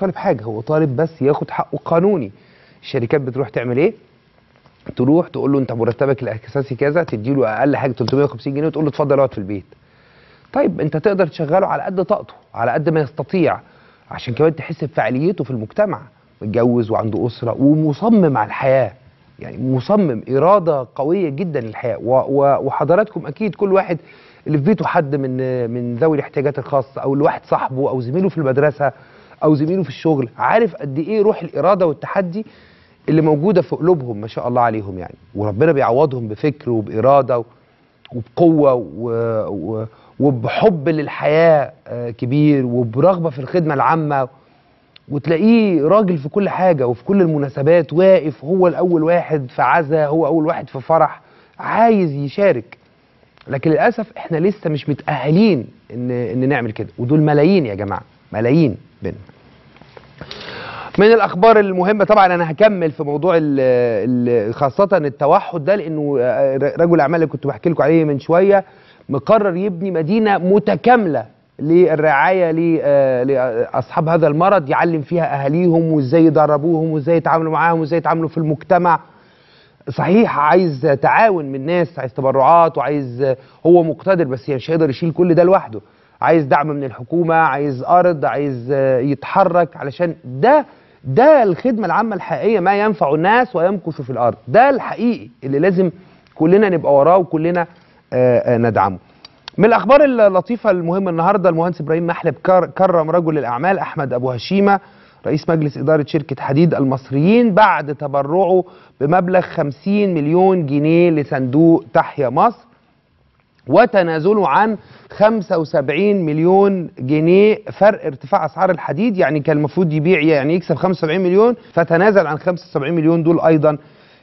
طالب حاجه هو طالب بس ياخد حقه قانوني الشركات بتروح تعمل ايه تروح تقول له انت مرتبك الاساسي كذا تدي له اقل حاجه 350 جنيه وتقول له اتفضل اقعد في البيت طيب انت تقدر تشغله على قد طاقته على قد ما يستطيع عشان كمان تحس بفعاليته في المجتمع متجوز وعنده اسره ومصمم على الحياه يعني مصمم اراده قويه جدا للحياه و و وحضراتكم اكيد كل واحد اللي في بيته حد من من ذوي الاحتياجات الخاصه او الواحد صاحبه او زميله في المدرسه او زميله في الشغل عارف قد ايه روح الاراده والتحدي اللي موجوده في قلوبهم ما شاء الله عليهم يعني وربنا بيعوضهم بفكر وباراده وبقوه و... و... وبحب للحياه آه، كبير وبرغبه في الخدمه العامه وتلاقيه راجل في كل حاجه وفي كل المناسبات واقف هو الاول واحد في عزا هو اول واحد في فرح عايز يشارك لكن للاسف احنا لسه مش متاهلين ان ان نعمل كده ودول ملايين يا جماعه ملايين بينا من الاخبار المهمه طبعا انا هكمل في موضوع ال ال خاصه التوحد ده لانه آه، رجل الاعمال اللي كنت بحكي لكم عليه من شويه مقرر يبني مدينه متكامله للرعايه ل- آه، لاصحاب هذا المرض يعلم فيها اهاليهم وازاي يدربوهم وازاي يتعاملوا معاهم وازاي يتعاملوا في المجتمع صحيح عايز تعاون من الناس عايز تبرعات وعايز هو مقتدر بس مش هيقدر يشيل كل ده لوحده عايز دعم من الحكومه عايز ارض عايز آه، يتحرك علشان ده ده الخدمه العامه الحقيقيه ما ينفع الناس ويمكث في الارض ده الحقيقي اللي لازم كلنا نبقى وراه وكلنا آه، آه، ندعمه من الاخبار اللطيفه المهمه النهارده المهندس ابراهيم محلب كر- كرم رجل الاعمال احمد ابو هشيمه رئيس مجلس اداره شركه حديد المصريين بعد تبرعه بمبلغ 50 مليون جنيه لصندوق تحيا مصر وتنازله عن 75 مليون جنيه فرق ارتفاع اسعار الحديد يعني كان المفروض يبيع يعني يكسب 75 مليون فتنازل عن 75 مليون دول ايضا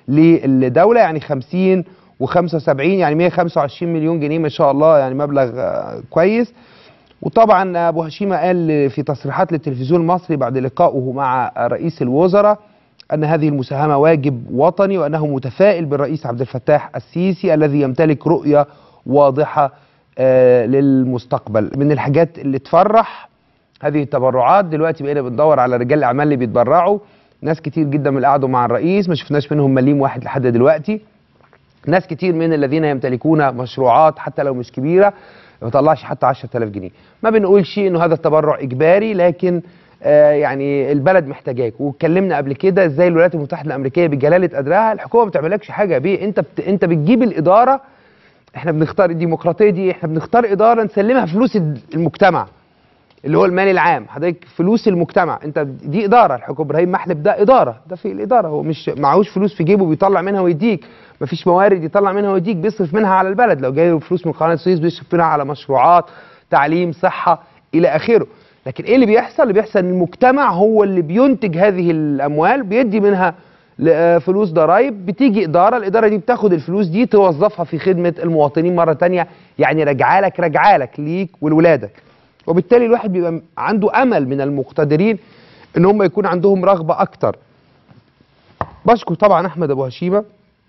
للدوله يعني 50 و75 يعني 125 مليون جنيه ما شاء الله يعني مبلغ آه، كويس وطبعا ابو هشيمه قال في تصريحات للتلفزيون المصري بعد لقائه مع رئيس الوزراء ان هذه المساهمه واجب وطني وانه متفائل بالرئيس عبد الفتاح السيسي الذي يمتلك رؤيه واضحه آه، للمستقبل من الحاجات اللي تفرح هذه التبرعات دلوقتي بقينا بندور على رجال الاعمال اللي بيتبرعوا ناس كتير جدا من اللي قعدوا مع الرئيس ما شفناش منهم مليم واحد لحد دلوقتي ناس كتير من الذين يمتلكون مشروعات حتى لو مش كبيره ما طلعش حتى 10000 جنيه ما بنقولش انه هذا التبرع اجباري لكن آه يعني البلد محتاجاك واتكلمنا قبل كده ازاي الولايات المتحده الامريكيه بجلاله قدرها الحكومه ما بتعملكش حاجه يا بيه انت بت... انت بتجيب الاداره احنا بنختار الديمقراطيه دي احنا بنختار اداره نسلمها فلوس المجتمع اللي هو المال العام حضرتك فلوس المجتمع انت دي اداره الحكومه ابراهيم محلب ده اداره ده في الاداره هو مش معهوش فلوس في جيبه بيطلع منها ويديك مفيش موارد يطلع منها ويديك بيصرف منها على البلد لو جاي له فلوس من قناه السويس بيصرف منها على مشروعات تعليم صحه الى اخره لكن ايه اللي بيحصل اللي بيحصل ان المجتمع هو اللي بينتج هذه الاموال بيدي منها ل- آه، فلوس ضرائب بتيجي اداره الاداره دي بتاخد الفلوس دي توظفها في خدمه المواطنين مره تانية يعني راجعالك راجعالك ليك ولولادك وبالتالي الواحد بيبقى عنده امل من المقتدرين ان هم يكون عندهم رغبه اكتر بشكر طبعا احمد ابو هشيمه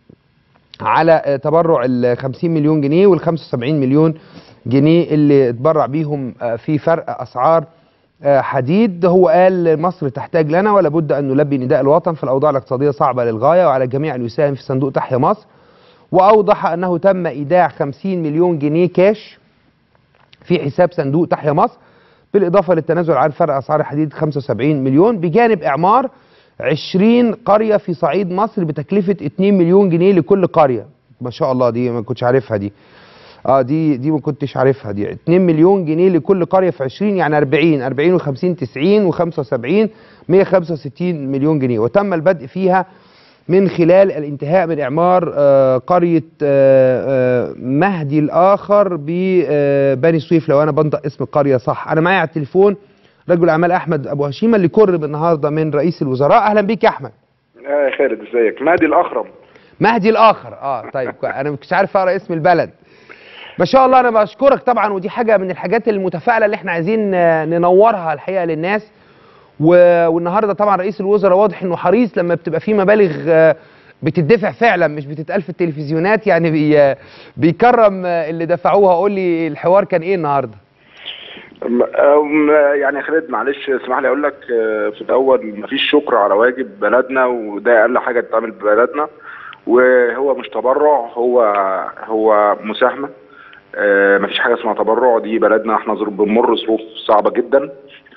على آه، تبرع ال 50 مليون جنيه وال 75 مليون جنيه اللي اتبرع بيهم آه، في فرق اسعار آه، حديد هو قال مصر تحتاج لنا ولا بد ان نلبي نداء الوطن في الاوضاع الاقتصاديه صعبه للغايه وعلى الجميع ان يساهم في صندوق تحيا مصر واوضح انه تم ايداع 50 مليون جنيه كاش في حساب صندوق تحيا مصر بالاضافه للتنازل عن فرق اسعار الحديد 75 مليون بجانب اعمار 20 قريه في صعيد مصر بتكلفه 2 مليون جنيه لكل قريه ما شاء الله دي ما كنتش عارفها دي اه دي دي ما كنتش عارفها دي 2 مليون جنيه لكل قريه في 20 يعني 40 40 و50 90 و75 165 مليون جنيه وتم البدء فيها من خلال الانتهاء من اعمار آه، قريه آه، آه، مهدي الاخر ببني سويف لو انا بنطق اسم القريه صح انا معايا على التليفون رجل اعمال احمد ابو هشيمه اللي قرب النهارده من رئيس الوزراء اهلا بيك يا احمد اه يا خالد ازيك مهدي الاخرم مهدي الاخر اه طيب كويس. انا مش عارف اقرا اسم البلد ما شاء الله انا بشكرك طبعا ودي حاجه من الحاجات المتفائله اللي احنا عايزين آه، ننورها الحقيقه للناس و- والنهارده طبعا رئيس الوزراء واضح انه حريص لما بتبقى في مبالغ آه، بتدفع فعلا مش بتتقال في التلفزيونات يعني بي آه، بيكرم آه، اللي دفعوها قول لي الحوار كان ايه النهارده أم- أم- يعني يا خالد معلش اسمح لي اقول لك آه، في الاول مفيش شكر على واجب بلدنا وده اقل حاجه تتعمل ببلدنا وهو مش تبرع هو هو مساهمه آه، مفيش حاجه اسمها تبرع دي بلدنا احنا ظروف بنمر ظروف صعبه جدا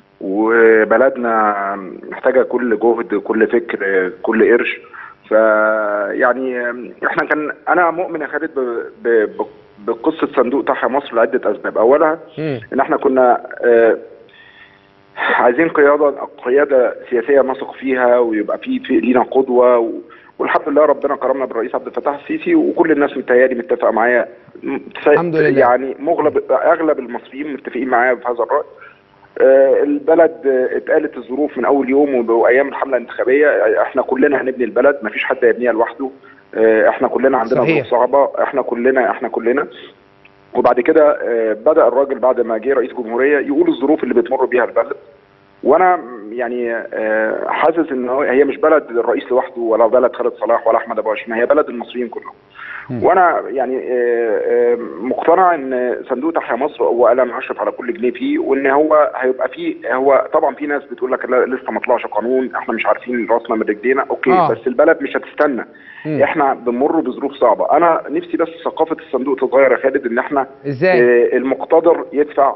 وبلدنا محتاجه كل جهد كل فكر كل قرش فيعني احنا كان انا مؤمن يا خالد ب- ب- ب- بقصه صندوق تحيا مصر لعده اسباب اولها مم. ان احنا كنا آه، عايزين قياده قياده سياسيه نثق فيها ويبقى في, في لينا قدوه و والحمد لله ربنا كرمنا بالرئيس عبد الفتاح السيسي وكل الناس متهيألي متفقه معايا متف- الحمد لله. يعني مغلب اغلب المصريين متفقين معايا في هذا الراي آه، البلد آه، اتقالت الظروف من اول يوم وب- وايام الحمله الانتخابيه آه، احنا كلنا هنبني البلد مفيش حد هيبنيها لوحده آه، احنا كلنا عندنا صحيح. ظروف صعبه احنا كلنا احنا كلنا وبعد كده آه، بدا الراجل بعد ما جه رئيس جمهوريه يقول الظروف اللي بتمر بيها البلد وانا يعني آه، حاسس ان هو- هي مش بلد الرئيس لوحده ولا بلد خالد صلاح ولا احمد ابو هاشم هي بلد المصريين كلهم مم. وانا يعني آه، آه، مقتنع ان صندوق تحيا مصر هو قلم اشرف على كل جنيه فيه وان هو هيبقى فيه هو طبعا في ناس بتقول لك لا لسه ما طلعش قانون احنا مش عارفين راسنا من رجلينا اوكي آه. بس البلد مش هتستنى مم. احنا بنمر بظروف صعبه انا نفسي بس ثقافه الصندوق تتغير يا خالد ان احنا ازاي آه، المقتدر يدفع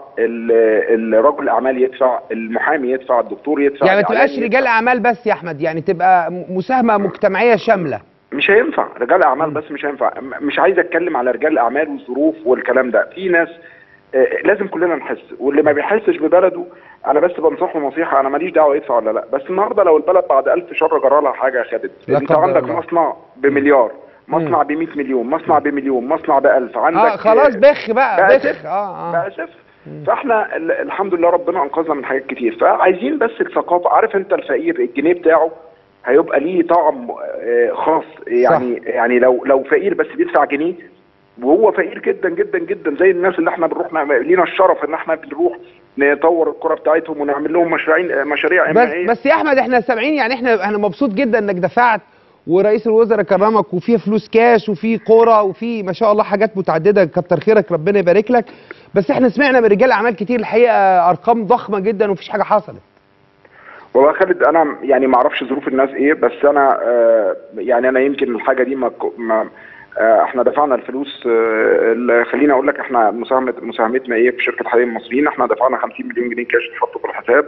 ال- الرجل الاعمال يدفع المحامي يدفع الدكتور يدفع يعني ما الإعلامي تبقاش يدفع. رجال اعمال بس يا احمد يعني تبقى م- مساهمه مجتمعيه شامله مش هينفع رجال اعمال مم. بس مش هينفع م- مش عايز اتكلم على رجال الاعمال والظروف والكلام ده في ناس آه، لازم كلنا نحس واللي ما بيحسش ببلده انا بس بنصحه نصيحه انا ماليش دعوه يدفع ولا لا بس النهارده لو البلد بعد ألف شر جرى لها حاجه يا خالد لا انت قدر عندك الله. مصنع بمليار مصنع ب 100 مليون مصنع بمليون مصنع ب 1000 عندك اه خلاص بخ بقى بقى بخ صفر. اه اه بقى صفر فاحنا ال- الحمد لله ربنا انقذنا من حاجات كتير فعايزين بس الثقافه عارف انت الفقير الجنيه بتاعه هيبقى ليه طعم آه، خاص يعني يعني لو لو فقير بس بيدفع جنيه وهو فقير جدا جدا جدا زي الناس اللي احنا بنروح نعمل لينا الشرف ان احنا بنروح نطور الكره بتاعتهم ونعمل لهم مشاريع مشاريع بس إنمائية. بس يا احمد احنا سامعين يعني احنا انا مبسوط جدا انك دفعت ورئيس الوزراء كرمك وفي فلوس كاش وفي قرى وفي ما شاء الله حاجات متعدده كتر خيرك ربنا يبارك لك بس احنا سمعنا من رجال اعمال كتير الحقيقه ارقام ضخمه جدا ومفيش حاجه حصلت والله يا خالد انا يعني ما اعرفش ظروف الناس ايه بس انا آه يعني انا يمكن الحاجه دي ما, ك- ما آه احنا دفعنا الفلوس آه ال- خليني اقول لك احنا مساهمه مساهمتنا ايه في شركه حديد المصريين احنا دفعنا 50 مليون جنيه كاش تحطوا في الحساب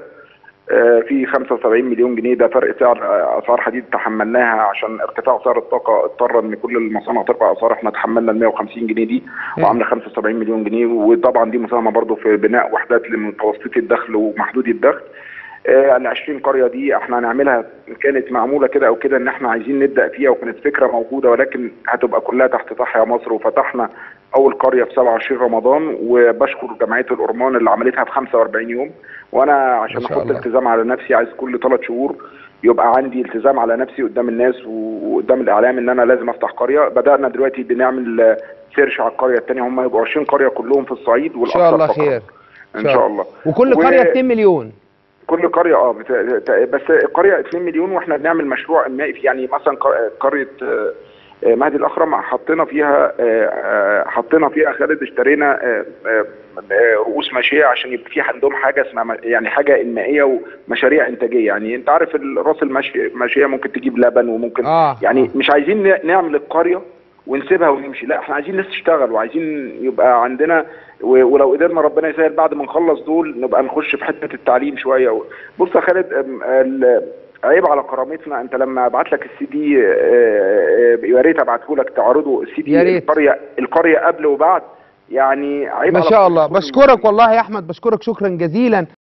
آه في 75 مليون جنيه ده فرق سعر آه، اسعار حديد تحملناها عشان ارتفاع سعر الطاقه اضطر ان كل المصانع ترفع اسعار احنا تحملنا ال 150 جنيه دي مم. وعامله 75 مليون جنيه وطبعا دي مساهمه برضو في بناء وحدات لمتوسطي الدخل ومحدودي الدخل آه، ال 20 قريه دي احنا هنعملها كانت معموله كده او كده ان احنا عايزين نبدا فيها وكانت فكره موجوده ولكن هتبقى كلها تحت تحيا مصر وفتحنا اول قريه في 27 رمضان وبشكر جمعيه الأورمان اللي عملتها في 45 يوم وانا عشان ما شاء احط الله. التزام على نفسي عايز كل ثلاث شهور يبقى عندي التزام على نفسي قدام الناس وقدام الاعلام ان انا لازم افتح قريه بدانا دلوقتي بنعمل آه، سيرش على القريه الثانيه هم يبقوا 20 قريه كلهم في الصعيد ان والاكثر شاء الله فقرا. خير ان شاء الله وكل و- قريه 2 مليون كل قريه اه بت... ت- بس القريه 2 مليون واحنا بنعمل مشروع انمائي في- يعني مثلا ق- قريه آه، آه، مهدي الاخرم حطينا فيها آه، آه، حطينا فيها خالد اشترينا آه، آه، آه، رؤوس ماشيه عشان يبقى في عندهم حاجه اسمها م- يعني حاجه انمائيه ومشاريع انتاجيه يعني انت عارف ال- راس الماشيه ماشيه ممكن تجيب لبن وممكن اه يعني مش عايزين ن- نعمل القريه ونسيبها ونمشي لا احنا عايزين ناس تشتغل وعايزين يبقى عندنا و- ولو قدرنا ربنا يسهل بعد ما نخلص دول نبقى نخش في حته التعليم شويه بص يا خالد أم، ال- عيب على كرامتنا انت لما ابعت لك السي دي آه، آه، يا ريت ابعته لك تعرضه السي يا دي ريت. القريه القريه قبل وبعد يعني عيب ما على شاء الله كل- بشكرك والله يا احمد بشكرك شكرا جزيلا